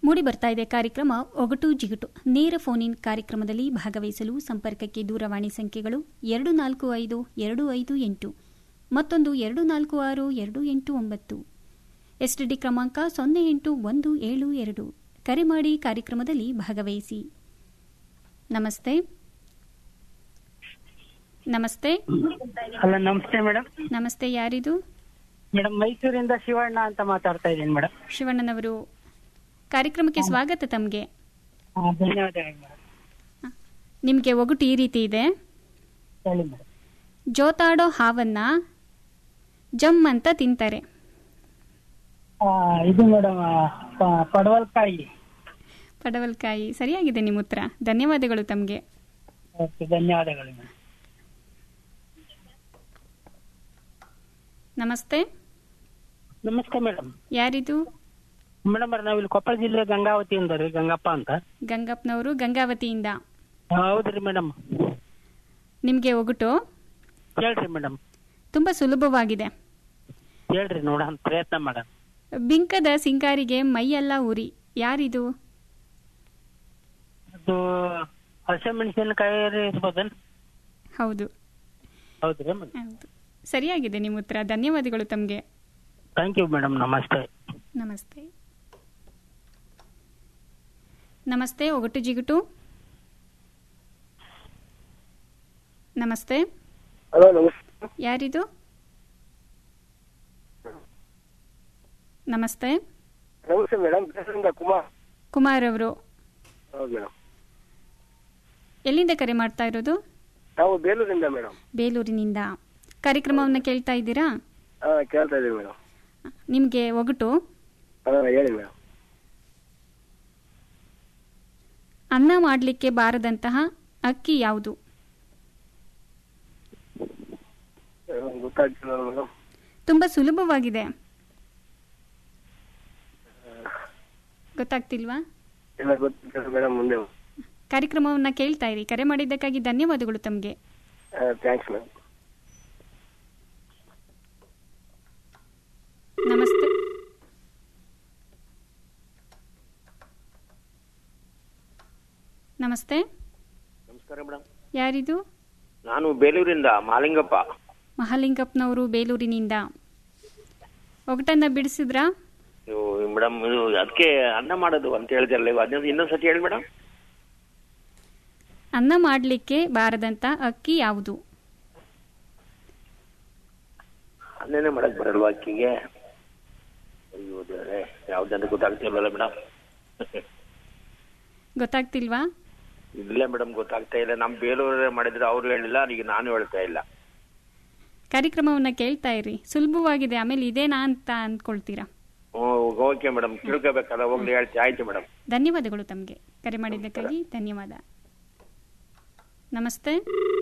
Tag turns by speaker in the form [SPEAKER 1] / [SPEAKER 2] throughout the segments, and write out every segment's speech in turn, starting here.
[SPEAKER 1] ಮೂಡಿ ಬರ್ತಾ ಇದೆ ಕಾರ್ಯಕ್ರಮ ಒಗಟು ಜಿಗುಟು ನೇರ ಫೋನ್ ಇನ್ ಕಾರ್ಯಕ್ರಮದಲ್ಲಿ ಭಾಗವಹಿಸಲು ಸಂಪರ್ಕಕ್ಕೆ ದೂರವಾಣಿ ಸಂಖ್ಯೆಗಳು ಎರಡು ನಾಲ್ಕು ಐದು ಎರಡು ಐದು ಎಂಟು ಮತ್ತೊಂದು ಎರಡು ನಾಲ್ಕು ಆರು ಎರಡು ಎಂಟು ಒಂಬತ್ತು ಎಸ್ಟಿಡಿ ಕ್ರಮಾಂಕ ಸೊನ್ನೆ ಎಂಟು ಒಂದು ಏಳು ಎರಡು ಕರೆ ಮಾಡಿ ಕಾರ್ಯಕ್ರಮದಲ್ಲಿ ಭಾಗವಹಿಸಿ ನಮಸ್ತೆ ನಮಸ್ತೆ
[SPEAKER 2] ಹಲೋ ನಮಸ್ತೆ ಮೇಡಮ್
[SPEAKER 1] ನಮಸ್ತೆ ಯಾರಿದು
[SPEAKER 2] ಮೇಡಮ್ ಮೈಸೂರಿಂದ ಶಿವಣ್ಣ ಅಂತ ಮಾತಾಡ್ತಾ ಇದ್ದೀನಿ ಮೇಡಮ್
[SPEAKER 1] ಶಿವಣ್ಣನವರು ಕಾರ್ಯಕ್ರಮಕ್ಕೆ ಸ್ವಾಗತ ತಮಗೆ
[SPEAKER 2] ಧನ್ಯವಾದಗಳು ಮೇಡಮ್
[SPEAKER 1] ನಿಮಗೆ ಒಗಟು ಈ ರೀತಿ ಇದೆ
[SPEAKER 2] ಹೇಳಿ ಮೇಡಮ್
[SPEAKER 1] ಜೋತಾಡೋ ಹಾವನ್ನ ಜಮ್ ಅಂತ ತಿಂತಾರೆ
[SPEAKER 2] ಆ, ಇದು ಮೇಡಮ್ ಪಡವಲ್ಕಾಯಿ
[SPEAKER 1] ಪಡವಲ್ಕಾಯಿ ಸರಿಯಾಗಿದೆ ನಿಮ್ಮ ಉತ್ತರ ಧನ್ಯವಾದಗಳು ತಮಗೆ
[SPEAKER 2] ಓಕೆ ಧನ್ಯವಾದಗಳು ಮೇಡಮ್
[SPEAKER 1] ನಮಸ್ತೆ
[SPEAKER 2] ನಮಸ್ತೆ ಮೇಡಮ್
[SPEAKER 1] ಯಾರಿದು
[SPEAKER 2] ಮೇಡಮ್ ನಾವಿಲ್ಲಿ ಕೊಪ್ಪಳ ಜಿಲ್ಲೆ ಗಂಗಾವತಿಯಿಂದ ರೀ ಗಂಗಪ್ಪ ಅಂತ
[SPEAKER 1] ಗಂಗಪ್ಪನವರು ಗಂಗಾವತಿಯಿಂದ
[SPEAKER 2] ಹೌದ್ರಿ ಮೇಡಮ್
[SPEAKER 1] ನಿಮಗೆ ಒಗಟು
[SPEAKER 2] ಹೇಳ್ರಿ ಮೇಡಮ್
[SPEAKER 1] ತುಂಬ ಸುಲಭವಾಗಿದೆ
[SPEAKER 2] ಹೇಳ್ರಿ ನೋಡೋಣ ಪ್ರಯತ್ನ ಮಾಡೋಣ
[SPEAKER 1] ಬಿಂಕದ ಸಿಂಗಾರಿಗೆ ಮೈಯೆಲ್ಲ ಉರಿ ಯಾರಿದು
[SPEAKER 2] ಅದು ಹಸಿಮೆಣಸಿನಕಾಯಿ ಇರ್ಬೋದನ್
[SPEAKER 1] ಹೌದು
[SPEAKER 2] ಹೌದ್ರಿ ಮೇಡಮ್
[SPEAKER 1] ಹೌದು ಸರಿಯಾಗಿದೆ ನಿಮ್ಮ ಉತ್ತರ ಧನ್ಯವಾದಗಳು ತಮಗೆ
[SPEAKER 2] ಥ್ಯಾಂಕ್ ಯು ಮೇಡಮ್ ನಮಸ್ತೆ
[SPEAKER 1] ನಮಸ್ತೆ ನಮಸ್ತೆ ಒಗಟು ಜಿಗುಟು ನಮಸ್ತೆ
[SPEAKER 3] ಹಲೋ ನಮಸ್ತೆ
[SPEAKER 1] ಯಾರಿದು ನಮಸ್ತೆ
[SPEAKER 3] ನಮಸ್ತೆ ಮೇಡಮ್ ಬೇಸರಿಂದ ಕುಮಾರ್
[SPEAKER 1] ಕುಮಾರ್ ಅವರು
[SPEAKER 3] ಹೌದು ಮೇಡಮ್
[SPEAKER 1] ಎಲ್ಲಿಂದ ಕರೆ ಮಾಡ್ತಾ ಇರೋದು
[SPEAKER 3] ನಾವು ಬೇಲೂರಿಂದ ಮೇಡಮ್
[SPEAKER 1] ಬೇಲೂರಿನಿಂದ ಕಾರ್ಯಕ್ರಮವನ್ನು ಕೇಳ್ತಾ ಇದ್ದೀರಾ
[SPEAKER 3] ಹಾ ಕೇಳ್ತಾ ಇದೀವಿ ಮೇಡಮ್
[SPEAKER 1] ನಿಮಗೆ ಒಗಟು
[SPEAKER 3] ಹಾ ಹೇಳಿ ಮೇಡಮ್
[SPEAKER 1] ಅನ್ನ ಮಾಡಲಿಕ್ಕೆ ಬಾರದಂತಹ ಅಕ್ಕಿ ಯಾವುದು
[SPEAKER 3] ಗೊತ್ತಾಗ್ತಿಲ್ಲ ಮೇಡಮ್
[SPEAKER 1] ತುಂಬ ಸುಲಭವಾಗಿದೆ ಗೊತ್ತಾಗ್ತಿಲ್ವಾ
[SPEAKER 3] ಇಲ್ಲ ಗೊತ್ತಿಲ್ಲ ಮೇಡಮ್ ಮುಂದೆ
[SPEAKER 1] ಕಾರ್ಯಕ್ರಮವನ್ನು ಕೇಳ್ತಾ ಇರಿ ಕರೆ ಮಾಡಿದ್ದಕ್ಕಾಗಿ ಧನ್ಯವಾದಗಳು ತಮಗೆ
[SPEAKER 3] ಥ್ಯಾಂಕ್ಸ್ ಮೇಡಮ್
[SPEAKER 1] ನಮಸ್ತೆ ನಮಸ್ತೆ
[SPEAKER 4] ನಮಸ್ಕಾರ ಮೇಡಮ್
[SPEAKER 1] ಯಾರಿದು
[SPEAKER 4] ನಾನು ಬೇಲೂರಿಂದ ಮಾಲಿಂಗಪ್ಪ
[SPEAKER 1] ಮಹಾಲಿಂಗಪ್ಪನವರು ಬೇಲೂರಿನಿಂದ ಒಗಟನ್ನ ಬಿಡಿಸಿದ್ರಾ
[SPEAKER 4] ನೀವು ಮೇಡಮ್ ಇದು ಅದಕ್ಕೆ ಅನ್ನ ಮಾಡೋದು ಅಂತ ಹೇಳಿದ್ರಲ್ಲ ಇವಾಗ ಅದನ್ನ ಇನ್ನೊಂದು ಸತಿ ಹೇಳಿ ಮೇಡಮ್
[SPEAKER 1] ಅನ್ನ ಮಾಡಲಿಕ್ಕೆ ಬಾರದಂತ ಅಕ್ಕಿ ಯಾವುದು
[SPEAKER 4] ಅನ್ನನೇ ಮಾಡಕ್ ಬರಲ್ವಾ ಅಕ್ಕಿಗೆ ಅಯ್ಯೋ ದೇವ್ರೆ ಯಾವ್ದಂತ ಗೊತ್ತಾಗ್ತಿಲ್ವಲ್ಲ ಮೇಡಮ್
[SPEAKER 1] ಗೊತ್ತಾಗ್ತಿಲ್ವಾ
[SPEAKER 4] ಇಲ್ಲ ಮೇಡಮ್ ಗೊತ್ತಾಗ್ತಾ ಇಲ್ಲ ನಮ್ ಬೇಲೂರೇ ಮಾಡಿದ್ರೆ ಅವ್ರು ಹೇಳಿಲ್ಲ ಈಗ ನಾನು ಹೇಳ್ತಾ ಇಲ್ಲ
[SPEAKER 1] ಕಾರ್ಯಕ್ರಮವನ್ನು ಕೇಳ್ತಾ ಇರಿ ಸುಲಭವಾಗಿದೆ ಆಮೇಲೆ ಇದೇನಾ ಅಂತ ಅಂದ್ಕೊಳ್ತೀರಾ
[SPEAKER 4] ಓಕೆ ಮೇಡಮ್ ತಿಳ್ಕೊಬೇಕಲ್ಲ ಹೋಗ್ಲಿ ಹೇಳ್ತಿ ಆಯ್ತು ಮೇಡಮ್
[SPEAKER 1] ಧನ್ಯವಾದಗಳು ತಮಗೆ ಕರೆ ಮಾಡಿದ್ದಕ್ಕಾಗಿ ಧನ್ಯವಾದ ನಮಸ್ತೆ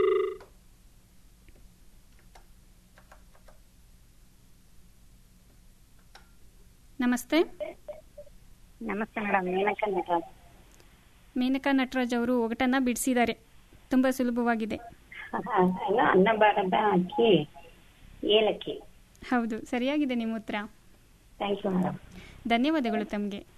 [SPEAKER 1] ನಮಸ್ತೆ
[SPEAKER 5] ನಮಸ್ತೆ ಮೇಡಮ್ ಮೇನಕ ನಟರಾಜ್
[SPEAKER 1] ಮೇನಕಾ ನಟರಾಜ್ ಅವರು ಒಗಟನ್ನ ಬಿಡಿಸಿದ್ದಾರೆ ತುಂಬ ಸುಲಭವಾಗಿದೆ
[SPEAKER 5] ಇನ್ನು ಅನ್ನ ಬಾರದ ಅಕ್ಕಿ ಏಲಕ್ಕಿ
[SPEAKER 1] ಹೌದು ಸರಿಯಾಗಿದೆ ನಿಮ್ಮ ಉತ್ತರ
[SPEAKER 5] ಥ್ಯಾಂಕ್ ಯು ಮೇಡಮ್
[SPEAKER 1] ಧನ್ಯವಾದಗಳು ತಮಗೆ